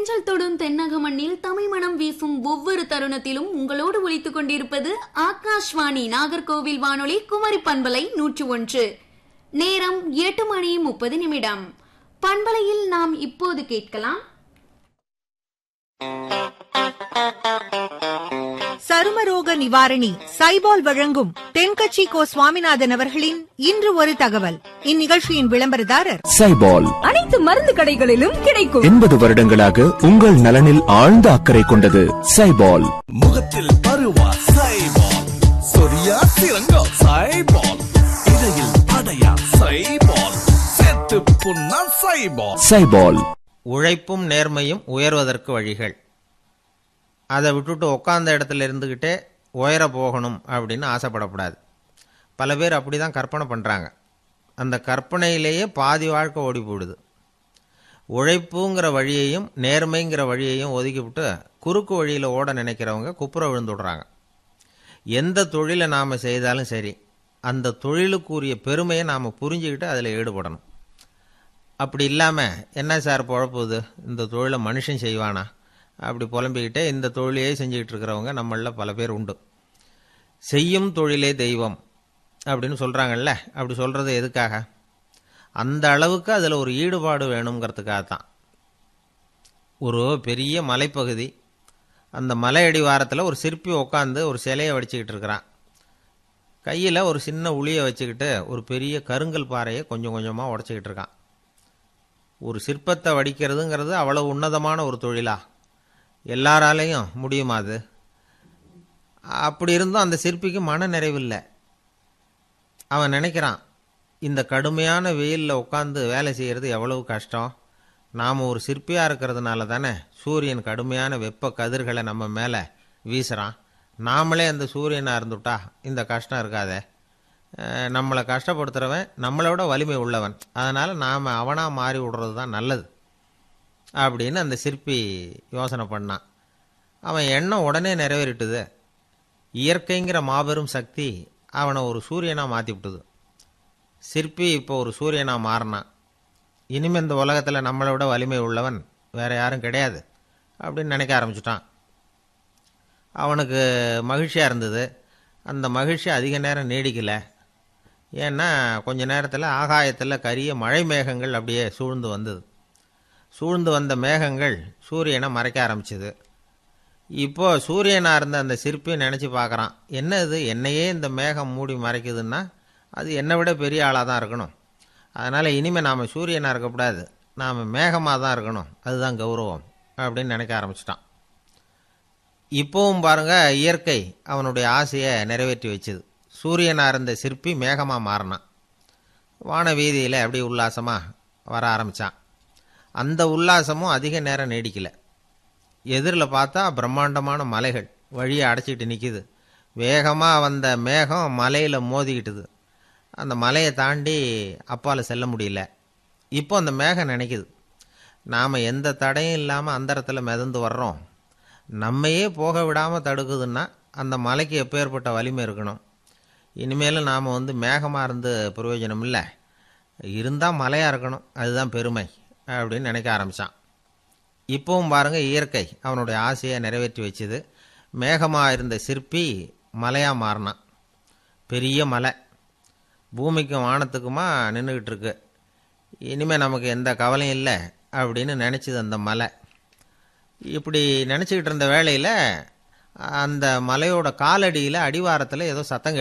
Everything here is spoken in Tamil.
தென்றல் தொடும் தென்னக மண்ணில் தமிழ் மணம் வீசும் ஒவ்வொரு தருணத்திலும் உங்களோடு ஒலித்துக் கொண்டிருப்பது ஆகாஷ்வாணி நாகர்கோவில் வானொலி குமரி பண்பலை நூற்று ஒன்று நேரம் எட்டு மணி முப்பது நிமிடம் பண்பலையில் நாம் இப்போது கேட்கலாம் சருமரோக நிவாரணி சைபால் வழங்கும் தென்கட்சி கோ சுவாமிநாதன் அவர்களின் இன்று ஒரு தகவல் இந்நிகழ்ச்சியின் விளம்பரதாரர் சைபால் அனைத்து மருந்து கடைகளிலும் கிடைக்கும் எண்பது வருடங்களாக உங்கள் நலனில் ஆழ்ந்த அக்கறை கொண்டது சைபால் முகத்தில் பருவா சைபால் சொரியா சிறங்கா சைபால் இடையில் அடையா சைபால் செத்து புண்ணா சைபால் சைபால் உழைப்பும் நேர்மையும் உயர்வதற்கு வழிகள் அதை விட்டுட்டு உட்காந்த இடத்துல இருந்துக்கிட்டே உயர போகணும் அப்படின்னு ஆசைப்படக்கூடாது பல பேர் அப்படி தான் கற்பனை பண்ணுறாங்க அந்த கற்பனையிலேயே பாதி வாழ்க்கை ஓடி போடுது உழைப்புங்கிற வழியையும் நேர்மைங்கிற வழியையும் ஒதுக்கிவிட்டு குறுக்கு வழியில் ஓட நினைக்கிறவங்க குப்புற விழுந்துடுறாங்க எந்த தொழிலை நாம் செய்தாலும் சரி அந்த தொழிலுக்குரிய பெருமையை நாம் புரிஞ்சுக்கிட்டு அதில் ஈடுபடணும் அப்படி இல்லாமல் என்ன சார் பொழப்புது இந்த தொழிலை மனுஷன் செய்வானா அப்படி புலம்பிக்கிட்டே இந்த தொழிலையே செஞ்சுக்கிட்டு இருக்கிறவங்க நம்மளில் பல பேர் உண்டு செய்யும் தொழிலே தெய்வம் அப்படின்னு சொல்கிறாங்கல்ல அப்படி சொல்கிறது எதுக்காக அந்த அளவுக்கு அதில் ஒரு ஈடுபாடு வேணுங்கிறதுக்காக தான் ஒரு பெரிய மலைப்பகுதி அந்த மலை அடிவாரத்தில் ஒரு சிற்பி உட்காந்து ஒரு சிலையை வடிச்சுக்கிட்டு இருக்கிறான் கையில் ஒரு சின்ன உளியை வச்சுக்கிட்டு ஒரு பெரிய கருங்கல் பாறையை கொஞ்சம் கொஞ்சமாக உடச்சிக்கிட்டு இருக்கான் ஒரு சிற்பத்தை வடிக்கிறதுங்கிறது அவ்வளோ உன்னதமான ஒரு தொழிலா எல்லாராலையும் முடியுமா அது அப்படி இருந்தும் அந்த சிற்பிக்கு மன நிறைவில்லை அவன் நினைக்கிறான் இந்த கடுமையான வெயிலில் உட்காந்து வேலை செய்கிறது எவ்வளவு கஷ்டம் நாம் ஒரு சிற்பியாக இருக்கிறதுனால தானே சூரியன் கடுமையான வெப்ப கதிர்களை நம்ம மேலே வீசுகிறான் நாமளே அந்த சூரியனாக இருந்துட்டா இந்த கஷ்டம் இருக்காதே அஹ் நம்மளை கஷ்டப்படுத்துகிறவன் நம்மளோட வலிமை உள்ளவன் அதனால் நாம் அவனாக மாறி விடுறது தான் நல்லது அப்படின்னு அந்த சிற்பி யோசனை பண்ணான் அவன் எண்ணம் உடனே நிறைவேறிட்டுது இயற்கைங்கிற மாபெரும் சக்தி அவனை ஒரு சூரியனாக மாற்றி விட்டுது சிற்பி இப்போ ஒரு சூரியனாக மாறினான் இனிமேல் இந்த உலகத்தில் நம்மளை விட வலிமை உள்ளவன் வேறு யாரும் கிடையாது அப்படின்னு நினைக்க ஆரம்பிச்சிட்டான் அவனுக்கு மகிழ்ச்சியாக இருந்தது அந்த மகிழ்ச்சி அதிக நேரம் நீடிக்கலை ஏன்னா கொஞ்ச நேரத்தில் ஆகாயத்தில் கரிய மழை மேகங்கள் அப்படியே சூழ்ந்து வந்தது சூழ்ந்து வந்த மேகங்கள் சூரியனை மறைக்க ஆரம்பிச்சது இப்போ சூரியனாக இருந்த அந்த சிற்பி நினச்சி பார்க்குறான் என்ன இது என்னையே இந்த மேகம் மூடி மறைக்குதுன்னா அது என்னை விட பெரிய ஆளாக தான் இருக்கணும் அதனால் இனிமேல் நாம் சூரியனாக இருக்கக்கூடாது நாம் மேகமாக தான் இருக்கணும் அதுதான் கௌரவம் அப்படின்னு நினைக்க ஆரம்பிச்சிட்டான் இப்போவும் பாருங்க இயற்கை அவனுடைய ஆசையை நிறைவேற்றி வச்சுது சூரியனாக இருந்த சிற்பி மேகமாக மாறினான் வான வீதியில் அப்படியே உல்லாசமாக வர ஆரம்பித்தான் அந்த உல்லாசமும் அதிக நேரம் நீடிக்கலை எதிரில் பார்த்தா பிரம்மாண்டமான மலைகள் வழியை அடைச்சிக்கிட்டு நிற்கிது வேகமாக வந்த மேகம் மலையில் மோதிக்கிட்டுது அந்த மலையை தாண்டி அப்பால் செல்ல முடியல இப்போ அந்த மேகம் நினைக்குது நாம் எந்த தடையும் இல்லாமல் அந்தரத்தில் மிதந்து வர்றோம் நம்மையே போக விடாமல் தடுக்குதுன்னா அந்த மலைக்கு எப்பேற்பட்ட வலிமை இருக்கணும் இனிமேலும் நாம் வந்து மேகமாக இருந்து பிரயோஜனம் இல்லை இருந்தால் மலையாக இருக்கணும் அதுதான் பெருமை அப்படின்னு நினைக்க ஆரம்பித்தான் இப்போவும் பாருங்கள் இயற்கை அவனுடைய ஆசையை நிறைவேற்றி வச்சுது மேகமாக இருந்த சிற்பி மலையாக மாறினான் பெரிய மலை பூமிக்கும் வானத்துக்குமா நின்றுக்கிட்டு இருக்கு இனிமேல் நமக்கு எந்த கவலையும் இல்லை அப்படின்னு நினச்சிது அந்த மலை இப்படி நினச்சிக்கிட்டு இருந்த வேளையில் அந்த மலையோட காலடியில் அடிவாரத்தில் ஏதோ சத்தம்